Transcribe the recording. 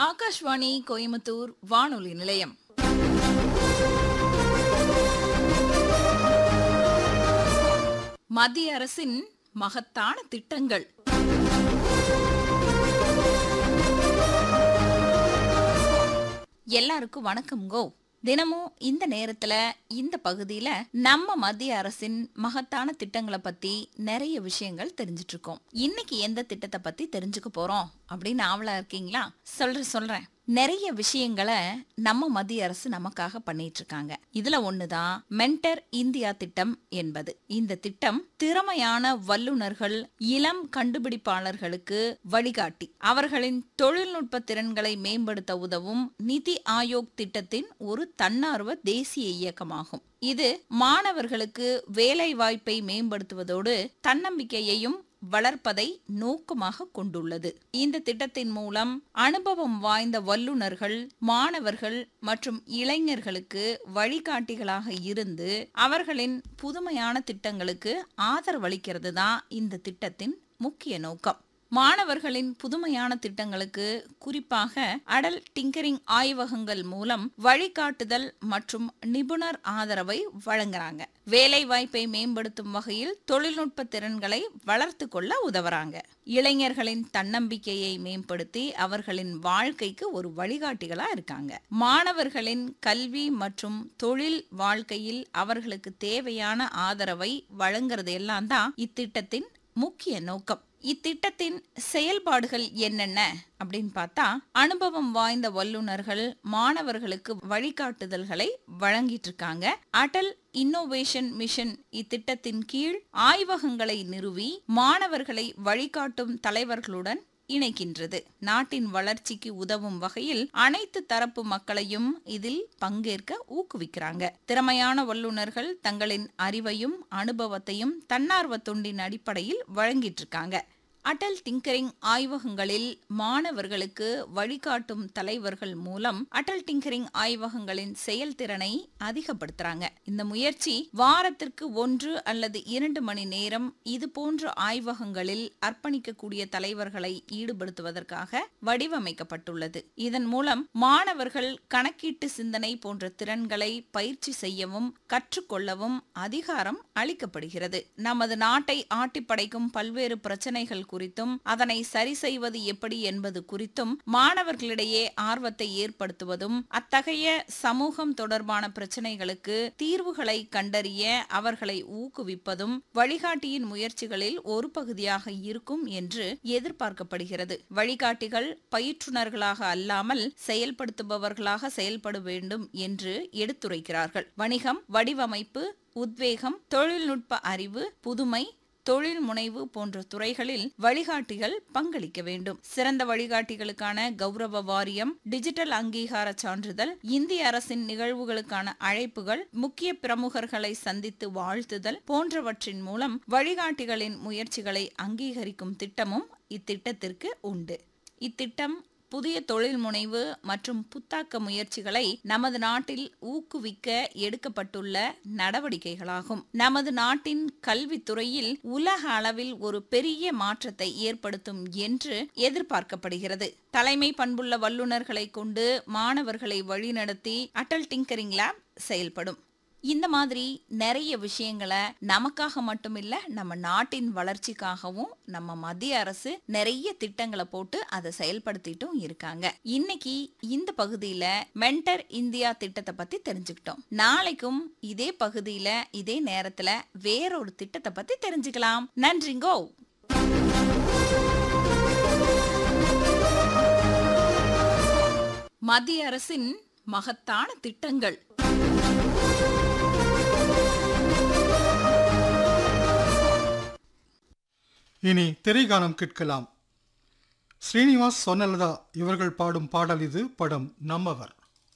ஆகாஷ்வாணி கோயம்புத்தூர் வானொலி நிலையம் மத்திய அரசின் மகத்தான திட்டங்கள் எல்லாருக்கும் வணக்கம் கோ தினமும் இந்த நேரத்துல இந்த பகுதியில நம்ம மத்திய அரசின் மகத்தான திட்டங்களை பத்தி நிறைய விஷயங்கள் தெரிஞ்சிட்டு இருக்கோம் இன்னைக்கு எந்த திட்டத்தை பத்தி தெரிஞ்சுக்க போறோம் அப்படின்னு ஆவலா இருக்கீங்களா சொல்றேன் சொல்றேன் நிறைய விஷயங்களை நம்ம மத்திய அரசு நமக்காக பண்ணிட்டு இருக்காங்க இதுல ஒண்ணுதான் மென்டர் இந்தியா திட்டம் என்பது இந்த திட்டம் திறமையான வல்லுநர்கள் இளம் கண்டுபிடிப்பாளர்களுக்கு வழிகாட்டி அவர்களின் தொழில்நுட்ப திறன்களை மேம்படுத்த உதவும் நிதி ஆயோக் திட்டத்தின் ஒரு தன்னார்வ தேசிய இயக்கமாகும் இது மாணவர்களுக்கு வேலை வாய்ப்பை மேம்படுத்துவதோடு தன்னம்பிக்கையையும் வளர்ப்பதை நோக்கமாக கொண்டுள்ளது இந்த திட்டத்தின் மூலம் அனுபவம் வாய்ந்த வல்லுநர்கள் மாணவர்கள் மற்றும் இளைஞர்களுக்கு வழிகாட்டிகளாக இருந்து அவர்களின் புதுமையான திட்டங்களுக்கு ஆதரவளிக்கிறது தான் இந்த திட்டத்தின் முக்கிய நோக்கம் மாணவர்களின் புதுமையான திட்டங்களுக்கு குறிப்பாக அடல் டிங்கரிங் ஆய்வகங்கள் மூலம் வழிகாட்டுதல் மற்றும் நிபுணர் ஆதரவை வழங்குறாங்க வேலை வாய்ப்பை மேம்படுத்தும் வகையில் தொழில்நுட்ப திறன்களை வளர்த்து கொள்ள உதவுறாங்க இளைஞர்களின் தன்னம்பிக்கையை மேம்படுத்தி அவர்களின் வாழ்க்கைக்கு ஒரு வழிகாட்டிகளா இருக்காங்க மாணவர்களின் கல்வி மற்றும் தொழில் வாழ்க்கையில் அவர்களுக்கு தேவையான ஆதரவை வழங்குறது எல்லாம் தான் இத்திட்டத்தின் முக்கிய நோக்கம் இத்திட்டத்தின் செயல்பாடுகள் என்னென்ன அப்படின்னு பார்த்தா அனுபவம் வாய்ந்த வல்லுநர்கள் மாணவர்களுக்கு வழிகாட்டுதல்களை வழங்கிட்டு இருக்காங்க அடல் இன்னோவேஷன் மிஷன் இத்திட்டத்தின் கீழ் ஆய்வகங்களை நிறுவி மாணவர்களை வழிகாட்டும் தலைவர்களுடன் இணைக்கின்றது நாட்டின் வளர்ச்சிக்கு உதவும் வகையில் அனைத்து தரப்பு மக்களையும் இதில் பங்கேற்க ஊக்குவிக்கிறாங்க திறமையான வல்லுநர்கள் தங்களின் அறிவையும் அனுபவத்தையும் தன்னார்வ தொண்டின் அடிப்படையில் வழங்கிட்டு இருக்காங்க அடல் டிங்கரிங் ஆய்வகங்களில் மாணவர்களுக்கு வழிகாட்டும் தலைவர்கள் மூலம் அடல் டிங்கரிங் ஆய்வகங்களின் செயல்திறனை அதிகப்படுத்துறாங்க இந்த முயற்சி வாரத்திற்கு ஒன்று அல்லது இரண்டு மணி நேரம் இது போன்ற ஆய்வகங்களில் அர்ப்பணிக்கக்கூடிய தலைவர்களை ஈடுபடுத்துவதற்காக வடிவமைக்கப்பட்டுள்ளது இதன் மூலம் மாணவர்கள் கணக்கீட்டு சிந்தனை போன்ற திறன்களை பயிற்சி செய்யவும் கற்றுக்கொள்ளவும் அதிகாரம் அளிக்கப்படுகிறது நமது நாட்டை ஆட்டிப்படைக்கும் பல்வேறு பிரச்சனைகள் குறித்தும் அதனை சரி செய்வது எப்படி என்பது குறித்தும் மாணவர்களிடையே ஆர்வத்தை ஏற்படுத்துவதும் அத்தகைய சமூகம் தொடர்பான பிரச்சனைகளுக்கு தீர்வுகளை கண்டறிய அவர்களை ஊக்குவிப்பதும் வழிகாட்டியின் முயற்சிகளில் ஒரு பகுதியாக இருக்கும் என்று எதிர்பார்க்கப்படுகிறது வழிகாட்டிகள் பயிற்றுனர்களாக அல்லாமல் செயல்படுத்துபவர்களாக செயல்பட வேண்டும் என்று எடுத்துரைக்கிறார்கள் வணிகம் வடிவமைப்பு உத்வேகம் தொழில்நுட்ப அறிவு புதுமை தொழில் முனைவு போன்ற துறைகளில் வழிகாட்டிகள் பங்களிக்க வேண்டும் சிறந்த வழிகாட்டிகளுக்கான கௌரவ வாரியம் டிஜிட்டல் அங்கீகார சான்றிதழ் இந்திய அரசின் நிகழ்வுகளுக்கான அழைப்புகள் முக்கிய பிரமுகர்களை சந்தித்து வாழ்த்துதல் போன்றவற்றின் மூலம் வழிகாட்டிகளின் முயற்சிகளை அங்கீகரிக்கும் திட்டமும் இத்திட்டத்திற்கு உண்டு இத்திட்டம் புதிய தொழில் முனைவு மற்றும் புத்தாக்க முயற்சிகளை நமது நாட்டில் ஊக்குவிக்க எடுக்கப்பட்டுள்ள நடவடிக்கைகளாகும் நமது நாட்டின் கல்வித்துறையில் உலக அளவில் ஒரு பெரிய மாற்றத்தை ஏற்படுத்தும் என்று எதிர்பார்க்கப்படுகிறது தலைமை பண்புள்ள வல்லுநர்களை கொண்டு மாணவர்களை வழிநடத்தி அடல் டிங்கரிங் லேப் செயல்படும் இந்த மாதிரி நிறைய விஷயங்களை நமக்காக மட்டுமில்ல நம்ம நாட்டின் வளர்ச்சிக்காகவும் நம்ம மத்திய அரசு நிறைய திட்டங்களை போட்டு அதை செயல்படுத்திட்டும் இருக்காங்க இன்னைக்கு இந்த பகுதியில மென்டர் இந்தியா திட்டத்தை பத்தி தெரிஞ்சுக்கிட்டோம் நாளைக்கும் இதே பகுதியில இதே நேரத்துல வேறொரு திட்டத்தை பத்தி தெரிஞ்சுக்கலாம் நன்றிங்கோ மத்திய அரசின் மகத்தான திட்டங்கள் இனி திரைகானம் கேட்கலாம் ஸ்ரீனிவாஸ் சொன்னலதா இவர்கள் பாடும் பாடல் இது படம் நம்மவர்